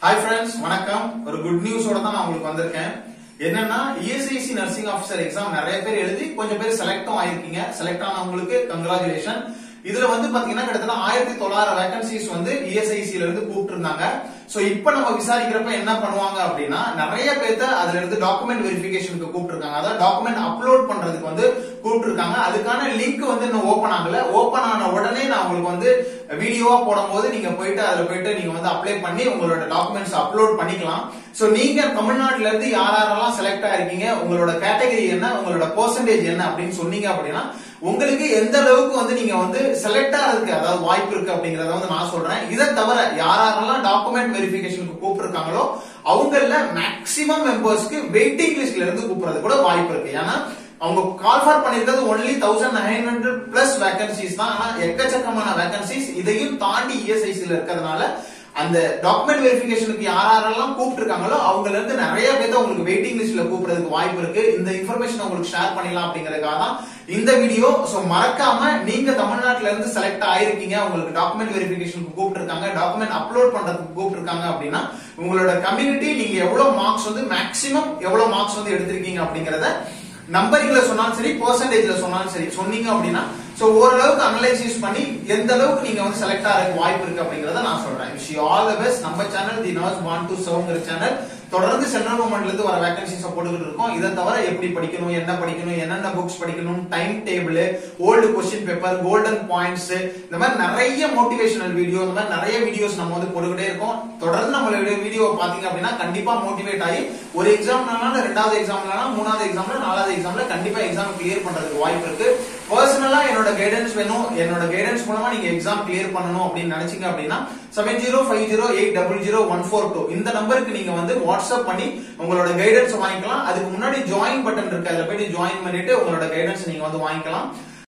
hi friends வணக்கம் ஒரு good நியூஸோட தான் நான் உங்களுக்கு வந்திருக்கேன் என்னன்னா இஎஸ்ஐசி நர்சிங் ஆஃபீஸர் எக்ஸாம் நிறைய பேர் எழுதி கொஞ்சம் பேர் செலக்டும் ஆயிருக்கீங்க செலக்ட் ஆனவங்களுக்கு கங்க்ராச்சுலேஷன் இதுல வந்து பாத்தீங்கன்னா கிட்டத்தட்ட ஆயிரத்தி தொள்ளாயிரம் வேகன்சிஸ் வந்து இஎஸ்ஐசில இருந்து கூப்பிட்டு இருந்தாங்க சோ இப்ப நம்ம விசாரிக்கிறப்ப என்ன பண்ணுவாங்க அப்படின்னா நிறைய பேர்த்த அதுல இருந்து டாக்குமெண்ட் வெரிஃபிகேஷனுக்கு கூப்பிட்டு அதாவது டாக்குமெண்ட் அப்லோட் பண்றதுக்கு வந்து கூப்பிட்டு இருக்காங்க அதுக்கான லிங்க் வந்து இன்னும் ஓபன் ஆகல ஓபன் ஆன உடனே நான் உங்களுக்கு வந்து வீடியோவா போடும்போது நீங்க போயிட்டு அதுல போயிட்டு நீங்க வந்து அப்ளை பண்ணி உங்களோட டாக்குமெண்ட்ஸ் அப்லோட் பண்ணிக்கலாம் சோ நீங்க தமிழ்நாட்டுல இருந்து யார் யாரெல்லாம் செலக்ட் ஆயிருக்கீங்க உங்களோட கேட்டகரி என்ன உங்களோட பெர்சன்டேஜ் என்ன அப்படின்னு சொன்னீங்க அப்படின்னா உங்களுக்கு எந்த அளவுக்கு வந்து நீங்க வந்து செலக்ட் ஆகிறதுக்கு அதாவது வாய்ப்பு இருக்கு அப்படிங்கறத வந்து நான் சொல்றேன் இதை தவிர யார் யாரெல்லாம் டாக்குமெண்ட் வெரிஃபிகேஷனுக்கு கூப்பிட்டுருக்காங்களோ அவங்கள மேக்சிமம் மெம்பர்ஸ்க்கு வெயிட்டிங் லிஸ்ட்ல இருந்து கூப்பிடுறது கூட வாய்ப்பு இருக்கு ஏன்னா அவங்க கால் ஃபார் பண்ணிருக்கிறது only thousand nine hundred plus vacancies தான் ஆனா எக்கச்சக்கமான வேகன்சிஸ் இதையும் தாண்டி இஎஸ்ஐசில இருக்கிறதுனால அந்த டாக்குமெண்ட் வெரிஃபிகேஷனுக்கு யார் யாரெல்லாம் கூப்பிட்டுருக்காங்களோ அவங்கள இருந்து நிறைய பேர்த்த உங்களுக்கு வெயிட்டிங் லிஸ்ட்ல கூப்பிடுறதுக்கு வாய்ப்பு இருக்கு இந்த இன்ஃபர்மேஷன் உங்களுக்கு ஷேர் பண்ணிடலாம் அப்படிங்கறதுக்காக தான் இந்த வீடியோ சோ மறக்காம நீங்க தமிழ்நாட்டுல இருந்து செலக்ட் ஆயிருக்கீங்க உங்களுக்கு டாக்குமெண்ட் வெரிஃபிகேஷனுக்கு கூப்பிட்டுருக்காங்க டாக்குமெண்ட் அப்லோட் பண்றதுக்கு கூப்பிட்டுருக்காங்க அப்படின்னா உங்களோட கம்யூனிட்டி நீங்க எவ்வளவு மார்க்ஸ் வந்து மேக்ஸிமம் எவ்வளவு மார்க்ஸ் வந்து எடுத்திருக்கீங்க அப்படிங்கறத நம்பரிங்ல சொன்னாலும் சரி பெர்சன்டேஜ்ல சொன்னாலும் சரி சொன்னீங்க அப்படின்னா சோ ஓரளவுக்கு அனலைசிஸ் பண்ணி எந்த அளவுக்கு நீங்க வந்து செலக்ட் ஆகிறதுக்கு வாய்ப்பு இருக்கு அப்படிங்கறத நான் சொல்றேன் wish you all the best நம்ம channel the nurse want to சர்வ்ங்கிற சேனல் தொடர்ந்து சென்ட்ரல் கவர்மெண்ட்ல இருந்து வர வேகன்சிஸ் போட்டுக்கிட்டு இருக்கோம் இதை தவிர எப்படி படிக்கணும் என்ன படிக்கணும் என்னென்ன புக்ஸ் படிக்கணும் time table old question paper golden points இந்த மாதிரி நிறைய மோட்டிவேஷனல் வீடியோ இந்த மாதிரி நிறைய வீடியோஸ் நம்ம வந்து போட்டுக்கிட்டே இருக்கோம் தொடர்ந்து நம்மளுடைய வீடியோ பாத்தீங்க அப்படின்னா கண்டிப்பா மோட்டிவேட் ஆகி ஒரு எக்ஸாம்னால ரெண்டாவது எக்ஸாம்ல மூணாவது எக்ஸாம்ல நாலாவது எக்ஸாம்ல கண்டிப்பா எக்ஸாம் கிளியர் பண்றதுக்கு வாய்ப்பு இருக்கு பர்சனலா என்னோட கைடன்ஸ் வேணும் என்னோட கைடன்ஸ் மூலமா நீங்க எக்ஸாம் கிளியர் பண்ணணும் அப்படின்னு நினைச்சீங்க அப்படின்னா seven zero five zero eight double zero one four two இந்த நம்பருக்கு நீங்க வந்து வாட்ஸ்அப் பண்ணி உங்களோட கைடன்ஸ் வாங்கிக்கலாம் அதுக்கு முன்னாடி ஜாயின் பட்டன் இருக்கு அதுல போயிட்டு ஜாயின் பண்ணிட்டு உங்களோட கைடன்ஸ் நீங்க வந்து வாங்கிக்கலாம்